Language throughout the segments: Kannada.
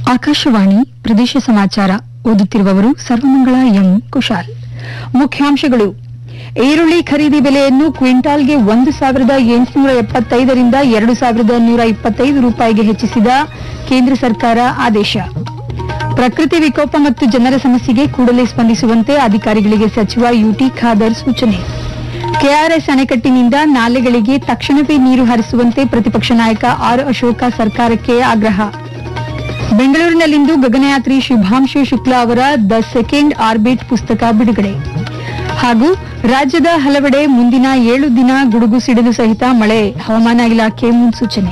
ಆಕಾಶವಾಣಿ ಪ್ರದೇಶ ಸಮಾಚಾರ ಓದುತ್ತಿರುವವರು ಸರ್ವಮಂಗಳ ಎಂ ಕುಶಾಲ್ ಮುಖ್ಯಾಂಶಗಳು ಈರುಳ್ಳಿ ಖರೀದಿ ಬೆಲೆಯನ್ನು ಕ್ವಿಂಟಾಲ್ಗೆ ಒಂದು ಸಾವಿರದ ಎಂಟುನೂರ ಎಪ್ಪತ್ತೈದರಿಂದ ಎರಡು ಸಾವಿರದ ನೂರ ಇಪ್ಪತ್ತೈದು ರೂಪಾಯಿಗೆ ಹೆಚ್ಚಿಸಿದ ಕೇಂದ್ರ ಸರ್ಕಾರ ಆದೇಶ ಪ್ರಕೃತಿ ವಿಕೋಪ ಮತ್ತು ಜನರ ಸಮಸ್ಯೆಗೆ ಕೂಡಲೇ ಸ್ಪಂದಿಸುವಂತೆ ಅಧಿಕಾರಿಗಳಿಗೆ ಸಚಿವ ಯುಟಿ ಖಾದರ್ ಸೂಚನೆ ಕೆಆರ್ಎಸ್ ಅಣೆಕಟ್ಟಿನಿಂದ ನಾಲೆಗಳಿಗೆ ತಕ್ಷಣವೇ ನೀರು ಹರಿಸುವಂತೆ ಪ್ರತಿಪಕ್ಷ ನಾಯಕ ಆರ್ ಅಶೋಕ ಸರ್ಕಾರಕ್ಕೆ ಆಗ್ರಹ ಬೆಂಗಳೂರಿನಲ್ಲಿಂದು ಗಗನಯಾತ್ರಿ ಶುಭಾಂಶು ಶುಕ್ಲಾ ಅವರ ದ ಸೆಕೆಂಡ್ ಆರ್ಬಿಟ್ ಪುಸ್ತಕ ಬಿಡುಗಡೆ ಹಾಗೂ ರಾಜ್ಯದ ಹಲವೆಡೆ ಮುಂದಿನ ಏಳು ದಿನ ಗುಡುಗು ಸಿಡಿಲು ಸಹಿತ ಮಳೆ ಹವಾಮಾನ ಇಲಾಖೆ ಮುನ್ಸೂಚನೆ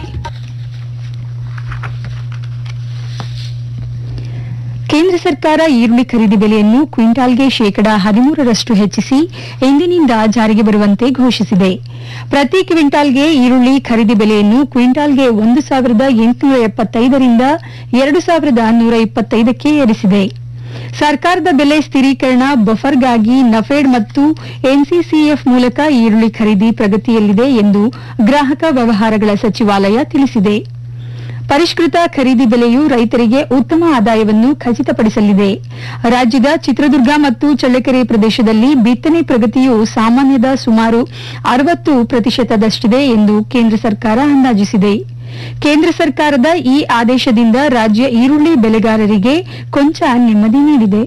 ಕೇಂದ್ರ ಸರ್ಕಾರ ಈರುಳ್ಳಿ ಖರೀದಿ ಬೆಲೆಯನ್ನು ಕ್ವಿಂಟಾಲ್ಗೆ ಶೇಕಡಾ ಹದಿಮೂರರಷ್ಟು ಹೆಚ್ಚಿಸಿ ಇಂದಿನಿಂದ ಜಾರಿಗೆ ಬರುವಂತೆ ಘೋಷಿಸಿದೆ ಪ್ರತಿ ಕ್ವಿಂಟಾಲ್ಗೆ ಈರುಳ್ಳಿ ಖರೀದಿ ಬೆಲೆಯನ್ನು ಕ್ವಿಂಟಾಲ್ಗೆ ಒಂದು ಸಾವಿರದ ಎಂಟುನೂರ ಎಪ್ಪತ್ತೈದರಿಂದ ಎರಡು ಸಾವಿರದ ನೂರ ಇಪ್ಪತ್ತೈದಕ್ಕೆ ಏರಿಸಿದೆ ಸರ್ಕಾರದ ಬೆಲೆ ಸ್ಥಿರೀಕರಣ ಬಫರ್ಗಾಗಿ ನಫೆಡ್ ಮತ್ತು ಎನ್ಸಿಸಿಎಫ್ ಮೂಲಕ ಈರುಳ್ಳಿ ಖರೀದಿ ಪ್ರಗತಿಯಲ್ಲಿದೆ ಎಂದು ಗ್ರಾಹಕ ವ್ಯವಹಾರಗಳ ಸಚಿವಾಲಯ ತಿಳಿಸಿದೆ ಪರಿಷ್ಕೃತ ಖರೀದಿ ಬೆಲೆಯು ರೈತರಿಗೆ ಉತ್ತಮ ಆದಾಯವನ್ನು ಖಚಿತಪಡಿಸಲಿದೆ ರಾಜ್ಯದ ಚಿತ್ರದುರ್ಗ ಮತ್ತು ಚಳ್ಳಕೆರೆ ಪ್ರದೇಶದಲ್ಲಿ ಬಿತ್ತನೆ ಪ್ರಗತಿಯು ಸಾಮಾನ್ಯದ ಸುಮಾರು ಅರವತ್ತು ಪ್ರತಿಶತದಷ್ಟಿದೆ ಎಂದು ಕೇಂದ್ರ ಸರ್ಕಾರ ಅಂದಾಜಿಸಿದೆ ಕೇಂದ್ರ ಸರ್ಕಾರದ ಈ ಆದೇಶದಿಂದ ರಾಜ್ಯ ಈರುಳ್ಳಿ ಬೆಳೆಗಾರರಿಗೆ ಕೊಂಚ ನೆಮ್ಮದಿ ನೀಡಿದೆ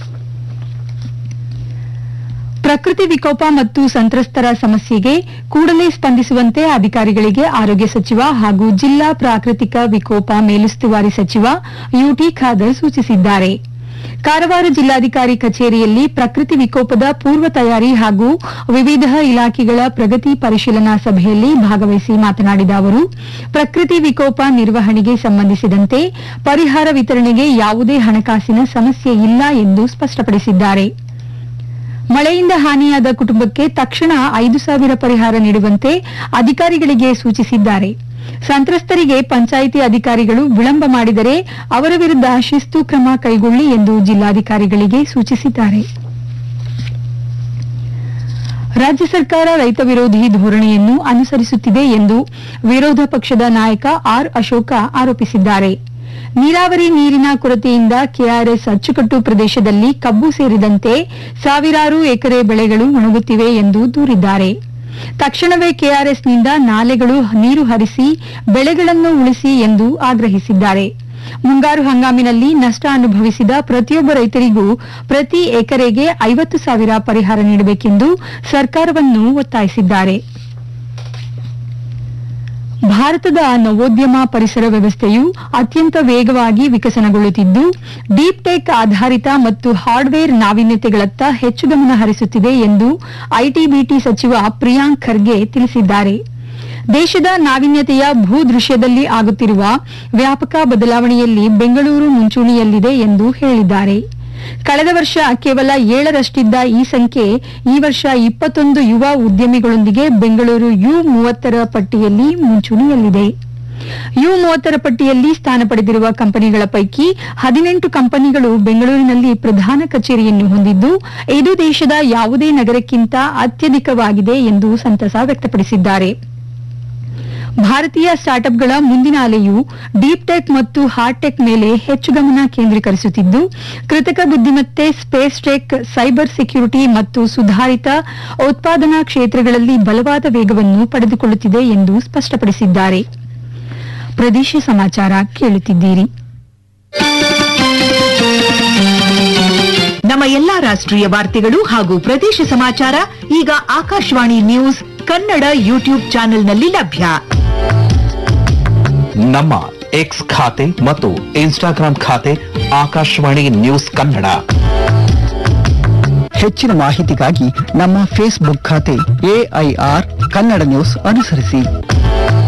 ಪ್ರಕೃತಿ ವಿಕೋಪ ಮತ್ತು ಸಂತ್ರಸ್ತರ ಸಮಸ್ಯೆಗೆ ಕೂಡಲೇ ಸ್ಪಂದಿಸುವಂತೆ ಅಧಿಕಾರಿಗಳಿಗೆ ಆರೋಗ್ಯ ಸಚಿವ ಹಾಗೂ ಜಿಲ್ಲಾ ಪ್ರಾಕೃತಿಕ ವಿಕೋಪ ಮೇಲುಸ್ತುವಾರಿ ಸಚಿವ ಯುಟಿ ಖಾದರ್ ಸೂಚಿಸಿದ್ದಾರೆ ಕಾರವಾರ ಜಿಲ್ಲಾಧಿಕಾರಿ ಕಚೇರಿಯಲ್ಲಿ ಪ್ರಕೃತಿ ವಿಕೋಪದ ಪೂರ್ವ ತಯಾರಿ ಹಾಗೂ ವಿವಿಧ ಇಲಾಖೆಗಳ ಪ್ರಗತಿ ಪರಿಶೀಲನಾ ಸಭೆಯಲ್ಲಿ ಭಾಗವಹಿಸಿ ಮಾತನಾಡಿದ ಅವರು ಪ್ರಕೃತಿ ವಿಕೋಪ ನಿರ್ವಹಣೆಗೆ ಸಂಬಂಧಿಸಿದಂತೆ ಪರಿಹಾರ ವಿತರಣೆಗೆ ಯಾವುದೇ ಹಣಕಾಸಿನ ಸಮಸ್ಯೆ ಇಲ್ಲ ಎಂದು ಸ್ಪಷ್ಟಪಡಿಸಿದ್ದಾರೆ ಮಳೆಯಿಂದ ಹಾನಿಯಾದ ಕುಟುಂಬಕ್ಕೆ ತಕ್ಷಣ ಐದು ಸಾವಿರ ಪರಿಹಾರ ನೀಡುವಂತೆ ಅಧಿಕಾರಿಗಳಿಗೆ ಸೂಚಿಸಿದ್ದಾರೆ ಸಂತ್ರಸ್ತರಿಗೆ ಪಂಚಾಯಿತಿ ಅಧಿಕಾರಿಗಳು ವಿಳಂಬ ಮಾಡಿದರೆ ಅವರ ವಿರುದ್ಧ ಶಿಸ್ತು ಕ್ರಮ ಕೈಗೊಳ್ಳಿ ಎಂದು ಜಿಲ್ಲಾಧಿಕಾರಿಗಳಿಗೆ ಸೂಚಿಸಿದ್ದಾರೆ ರಾಜ್ಯ ಸರ್ಕಾರ ರೈತ ವಿರೋಧಿ ಧೋರಣೆಯನ್ನು ಅನುಸರಿಸುತ್ತಿದೆ ಎಂದು ವಿರೋಧ ಪಕ್ಷದ ನಾಯಕ ಆರ್ ಅಶೋಕ ಆರೋಪಿಸಿದ್ದಾರೆ ನೀರಾವರಿ ನೀರಿನ ಕೊರತೆಯಿಂದ ಕೆಆರ್ಎಸ್ ಅಚ್ಚುಕಟ್ಟು ಪ್ರದೇಶದಲ್ಲಿ ಕಬ್ಬು ಸೇರಿದಂತೆ ಸಾವಿರಾರು ಎಕರೆ ಬೆಳೆಗಳು ಒಣಗುತ್ತಿವೆ ಎಂದು ದೂರಿದ್ದಾರೆ ತಕ್ಷಣವೇ ಕೆಆರ್ಎಸ್ನಿಂದ ನಾಲೆಗಳು ನೀರು ಹರಿಸಿ ಬೆಳೆಗಳನ್ನು ಉಳಿಸಿ ಎಂದು ಆಗ್ರಹಿಸಿದ್ದಾರೆ ಮುಂಗಾರು ಹಂಗಾಮಿನಲ್ಲಿ ನಷ್ಟ ಅನುಭವಿಸಿದ ಪ್ರತಿಯೊಬ್ಬ ರೈತರಿಗೂ ಪ್ರತಿ ಎಕರೆಗೆ ಐವತ್ತು ಸಾವಿರ ಪರಿಹಾರ ನೀಡಬೇಕೆಂದು ಸರ್ಕಾರವನ್ನು ಒತ್ತಾಯಿಸಿದ್ದಾರೆ ಭಾರತದ ನವೋದ್ಯಮ ಪರಿಸರ ವ್ಯವಸ್ಥೆಯು ಅತ್ಯಂತ ವೇಗವಾಗಿ ವಿಕಸನಗೊಳ್ಳುತ್ತಿದ್ದು ಡೀಪ್ ಟೆಕ್ ಆಧಾರಿತ ಮತ್ತು ಹಾರ್ಡ್ವೇರ್ ನಾವೀನ್ಯತೆಗಳತ್ತ ಹೆಚ್ಚು ಗಮನ ಹರಿಸುತ್ತಿದೆ ಎಂದು ಐಟಿಬಿಟಿ ಸಚಿವ ಪ್ರಿಯಾಂಕ್ ಖರ್ಗೆ ತಿಳಿಸಿದ್ದಾರೆ ದೇಶದ ನಾವೀನ್ಯತೆಯ ಭೂದೃಶ್ಯದಲ್ಲಿ ಆಗುತ್ತಿರುವ ವ್ಯಾಪಕ ಬದಲಾವಣೆಯಲ್ಲಿ ಬೆಂಗಳೂರು ಮುಂಚೂಣಿಯಲ್ಲಿದೆ ಎಂದು ಹೇಳಿದ್ದಾರೆ ಕಳೆದ ವರ್ಷ ಕೇವಲ ಏಳರಷ್ಟಿದ್ದ ಈ ಸಂಖ್ಯೆ ಈ ವರ್ಷ ಇಪ್ಪತ್ತೊಂದು ಯುವ ಉದ್ಯಮಿಗಳೊಂದಿಗೆ ಬೆಂಗಳೂರು ಯು ಮೂವತ್ತರ ಪಟ್ಟಿಯಲ್ಲಿ ಮುಂಚೂಣಿಯಲ್ಲಿದೆ ಯು ಮೂವತ್ತರ ಪಟ್ಟಿಯಲ್ಲಿ ಸ್ಥಾನ ಪಡೆದಿರುವ ಕಂಪನಿಗಳ ಪೈಕಿ ಹದಿನೆಂಟು ಕಂಪನಿಗಳು ಬೆಂಗಳೂರಿನಲ್ಲಿ ಪ್ರಧಾನ ಕಚೇರಿಯನ್ನು ಹೊಂದಿದ್ದು ಇದು ದೇಶದ ಯಾವುದೇ ನಗರಕ್ಕಿಂತ ಅತ್ಯಧಿಕವಾಗಿದೆ ಎಂದು ಸಂತಸ ವ್ಯಕ್ತಪಡಿಸಿದ್ದಾರೆ ಭಾರತೀಯ ಸ್ಟಾರ್ಟ್ಅಪ್ಗಳ ಮುಂದಿನ ಅಲೆಯು ಡೀಪ್ ಟೆಕ್ ಮತ್ತು ಹಾರ್ಡ್ ಟೆಕ್ ಮೇಲೆ ಹೆಚ್ಚು ಗಮನ ಕೇಂದ್ರೀಕರಿಸುತ್ತಿದ್ದು ಕೃತಕ ಬುದ್ದಿಮತ್ತೆ ಸ್ಪೇಸ್ ಟೆಕ್ ಸೈಬರ್ ಸೆಕ್ಯುರಿಟಿ ಮತ್ತು ಸುಧಾರಿತ ಉತ್ಪಾದನಾ ಕ್ಷೇತ್ರಗಳಲ್ಲಿ ಬಲವಾದ ವೇಗವನ್ನು ಪಡೆದುಕೊಳ್ಳುತ್ತಿದೆ ಎಂದು ಸ್ಪಷ್ಟಪಡಿಸಿದ್ದಾರೆ ಪ್ರದೇಶ ಸಮಾಚಾರ ಕೇಳುತ್ತಿದ್ದೀರಿ ನಮ್ಮ ಎಲ್ಲಾ ರಾಷ್ಟ್ರೀಯ ವಾರ್ತೆಗಳು ಹಾಗೂ ಪ್ರದೇಶ ಸಮಾಚಾರ ಈಗ ಆಕಾಶವಾಣಿ ನ್ಯೂಸ್ ಕನ್ನಡ ಯೂಟ್ಯೂಬ್ ಚಾನೆಲ್ನಲ್ಲಿ ಲಭ್ಯ ನಮ್ಮ ಎಕ್ಸ್ ಖಾತೆ ಮತ್ತು ಇನ್ಸ್ಟಾಗ್ರಾಂ ಖಾತೆ ಆಕಾಶವಾಣಿ ನ್ಯೂಸ್ ಕನ್ನಡ ಹೆಚ್ಚಿನ ಮಾಹಿತಿಗಾಗಿ ನಮ್ಮ ಫೇಸ್ಬುಕ್ ಖಾತೆ ಎಐಆರ್ ಕನ್ನಡ ನ್ಯೂಸ್ ಅನುಸರಿಸಿ